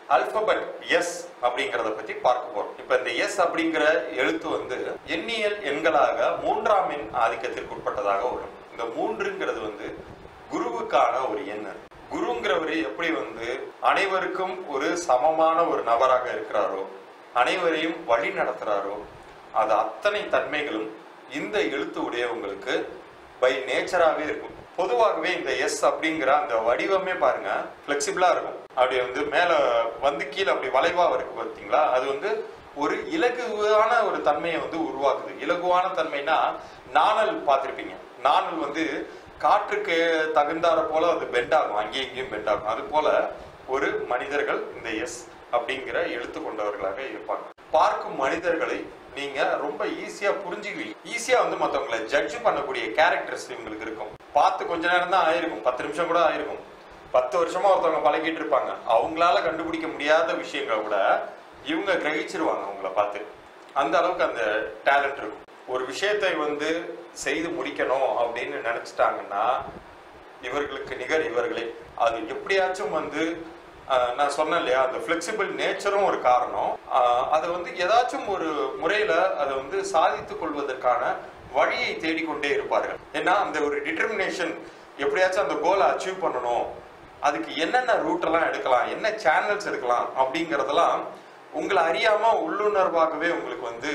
Alphabet S அப்படிங்கறத பத்தி பார்க்க போறோம் இப்ப இந்த எஸ் அப்படிங்கிற எழுத்து வந்து எண்ணியல் எண்களாக மூன்றாம் எண் ஆதிக்கத்திற்கு உட்பட்டதாக வரும் இந்த மூன்றுங்கிறது வந்து குருவுக்கான ஒரு எண் அது. குருங்கிறவர் எப்படி வந்து அனைவருக்கும் ஒரு சமமான ஒரு நபராக இருக்கிறாரோ அனைவரையும் வழி நடத்துறாரோ அது அத்தனை தன்மைகளும் இந்த எழுத்து உடையவங்களுக்கு பை நேச்சராகவே இருக்கும் பொதுவாகவே இந்த எஸ் அப்படிங்கிற அந்த வடிவமே பாருங்க ஃபிளெக்சிபிளா இருக்கும் அப்படி வந்து மேல வந்து கீழே அப்படி வளைவா இருக்கு பார்த்தீங்களா அது வந்து ஒரு இலகுவான ஒரு தன்மையை வந்து உருவாக்குது இலகுவான தன்மைனா நாணல் பார்த்திருப்பீங்க நாணல் வந்து காற்றுக்கு தகுந்தாற போல அது பெண்ட் ஆகும் அங்கேயும் இங்கேயும் பெண்ட் ஆகும் அது போல ஒரு மனிதர்கள் இந்த எஸ் அப்படிங்கிற எழுத்து கொண்டவர்களாக இருப்பாங்க பார்க்கும் மனிதர்களை நீங்க ரொம்ப ஈஸியா புரிஞ்சுக்குவீங்க ஈஸியா வந்து மத்தவங்களை ஜட்ஜ் பண்ணக்கூடிய கேரக்டர்ஸ் இவங்களுக்கு இருக்கும் பார்த்து கொஞ்ச நேரம் தான் ஆயிருக்கும் பத்து நிமிஷம் கூட ஆயிருக்கும் பத்து வருஷமா ஒருத்தவங்க பழகிட்டு இருப்பாங்க அவங்களால கண்டுபிடிக்க முடியாத விஷயங்களை கூட இவங்க கிரகிச்சிருவாங்க அவங்கள பார்த்து அந்த அளவுக்கு அந்த டேலண்ட் இருக்கும் ஒரு விஷயத்தை வந்து செய்து முடிக்கணும் அப்படின்னு நினைச்சிட்டாங்கன்னா இவர்களுக்கு நிகர் இவர்களே அது எப்படியாச்சும் வந்து ஆஹ், நான் சொன்னேன் இல்லையா அந்த ஃபிளெக்சிபிள் நேச்சரும் ஒரு காரணம் ஆஹ், அதை வந்து ஏதாச்சும் ஒரு முறையில அதை வந்து சாதித்துக் கொள்வதற்கான வழியை தேடிக்கொண்டே இருப்பார்கள் ஏன்னா அந்த ஒரு டிட்டர்மினேஷன் எப்படியாச்சும் அந்த கோலை அச்சீவ் பண்ணணும் அதுக்கு என்னென்ன ரூட் எல்லாம் எடுக்கலாம் என்ன சேனல்ஸ் எடுக்கலாம் அப்படிங்கறதெல்லாம் உங்களை அறியாம உள்ளுணர்வாகவே உங்களுக்கு வந்து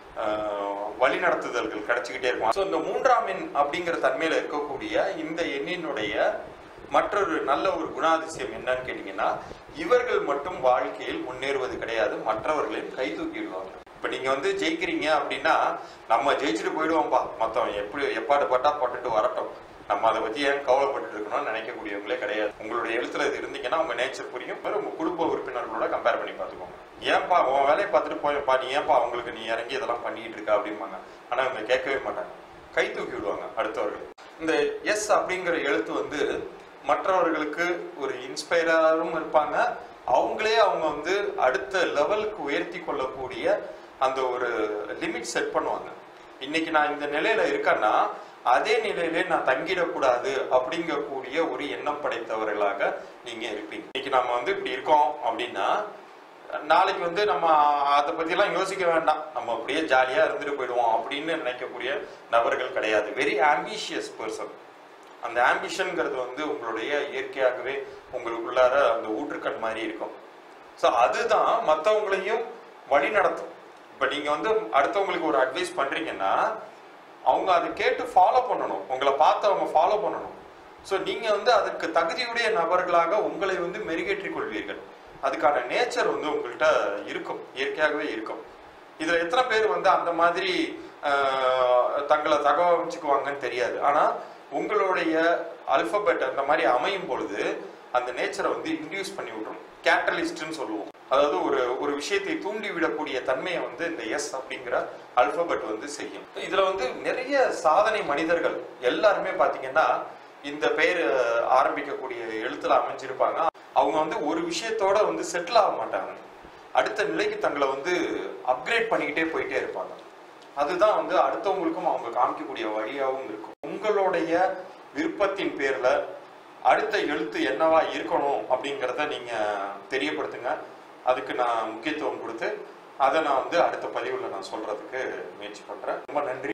ஆஹ், வழிநடத்துதல்கள் கிடைச்சிக்கிட்டே இருக்கும் ஸோ இந்த மூன்றாம் எண் அப்படிங்கிற தன்மையில இருக்கக்கூடிய இந்த எண்ணினுடைய மற்றொரு நல்ல ஒரு குணாதிசயம் என்னன்னு கேட்டீங்கன்னா இவர்கள் மட்டும் வாழ்க்கையில் முன்னேறுவது கிடையாது மற்றவர்களையும் கை தூக்கிடுவாங்க இப்ப நீங்க வந்து ஜெயிக்கிறீங்க அப்படின்னா நம்ம ஜெயிச்சுட்டு போயிடுவோம்ப்பா மத்தவன் எப்படி எப்பாடு பட்டா போட்டுட்டு வரட்டும் நம்ம அதை பத்தி ஏன் கவலைப்பட்டு இருக்கணும்னு நினைக்கக்கூடியவங்களே கிடையாது உங்களுடைய எழுத்துல இது இருந்தீங்கன்னா உங்க நேச்சர் புரியும் பிறகு உங்க குடும்ப உறுப்பினர்களோட கம்பேர் பண்ணி பார்த்துக்கோங்க ஏன்பா உன் வேலையை பார்த்துட்டு போயப்பா நீ ஏன்பா அவங்களுக்கு நீ இறங்கி இதெல்லாம் பண்ணிட்டு இருக்க அப்படிம்பாங்க ஆனா அவங்க கேட்கவே மாட்டாங்க கை தூக்கி விடுவாங்க அடுத்தவர்கள் இந்த எஸ் அப்படிங்கிற எழுத்து வந்து மற்றவர்களுக்கு ஒரு இன்ஸ்பைராகவும் இருப்பாங்க அவங்களே அவங்க வந்து அடுத்த லெவலுக்கு உயர்த்தி கொள்ளக்கூடிய அந்த ஒரு லிமிட் செட் பண்ணுவாங்க இன்னைக்கு நான் இந்த நிலையில இருக்கேன்னா அதே நிலையிலே நான் தங்கிடக்கூடாது அப்படிங்கக்கூடிய ஒரு எண்ணம் படைத்தவர்களாக நீங்க இருப்பீங்க இன்னைக்கு நம்ம வந்து இப்படி இருக்கோம் அப்படின்னா நாளைக்கு வந்து நம்ம அதை பத்தியெல்லாம் யோசிக்க வேண்டாம் நம்ம அப்படியே ஜாலியா இருந்துட்டு போயிடுவோம் அப்படின்னு நினைக்கக்கூடிய நபர்கள் கிடையாது வெரி ஆம்பிஷியஸ் பர்சன் அந்த ஆம்பிஷன்ங்கிறது வந்து உங்களுடைய இயற்கையாகவே உங்களுக்குள்ளார அந்த ஊற்றுக்கண் மாதிரி இருக்கும் ஸோ அதுதான் மற்றவங்களையும் வழி நடத்தும் இப்போ நீங்க வந்து அடுத்தவங்களுக்கு ஒரு அட்வைஸ் பண்றீங்கன்னா அவங்க அதை கேட்டு ஃபாலோ பண்ணணும் உங்களை பார்த்து அவங்க ஃபாலோ பண்ணணும் ஸோ நீங்க வந்து அதற்கு தகுதியுடைய நபர்களாக உங்களை வந்து மெருகேற்றிக் கொள்வீர்கள் அதுக்கான நேச்சர் வந்து உங்கள்கிட்ட இருக்கும் இயற்கையாகவே இருக்கும் இதுல எத்தனை பேர் வந்து அந்த மாதிரி ஆஹ், தங்களை தகவமைச்சுக்குவாங்கன்னு தெரியாது ஆனா உங்களுடைய அல்பபெட் அந்த மாதிரி அமையும் பொழுது அந்த நேச்சரை வந்து இன்டியூஸ் பண்ணி விட்டுரும் கேட்டலிஸ்ட்னு சொல்லுவோம் அதாவது ஒரு ஒரு விஷயத்தை தூண்டி விடக்கூடிய தன்மையை வந்து இந்த எஸ் அப்படிங்கிற அல்பபெட் வந்து செய்யும் இதுல வந்து நிறைய சாதனை மனிதர்கள் எல்லாருமே பாத்தீங்கன்னா இந்த பெயர் ஆரம்பிக்கக்கூடிய எழுத்துல அமைஞ்சிருப்பாங்க அவங்க வந்து ஒரு விஷயத்தோட வந்து செட்டில் ஆக மாட்டாங்க அடுத்த நிலைக்கு தங்களை வந்து அப்கிரேட் பண்ணிக்கிட்டே போயிட்டே இருப்பாங்க அதுதான் வந்து அடுத்தவங்களுக்கும் அவங்க காமிக்கக்கூடிய வழியாகவும் இருக்கும் உங்களுடைய விருப்பத்தின் பேர்ல அடுத்த எழுத்து என்னவா இருக்கணும் அப்படிங்கிறத நீங்க தெரியப்படுத்துங்க அதுக்கு நான் முக்கியத்துவம் கொடுத்து அதை நான் வந்து அடுத்த பதிவுல நான் சொல்றதுக்கு முயற்சி பண்றேன் ரொம்ப நன்றி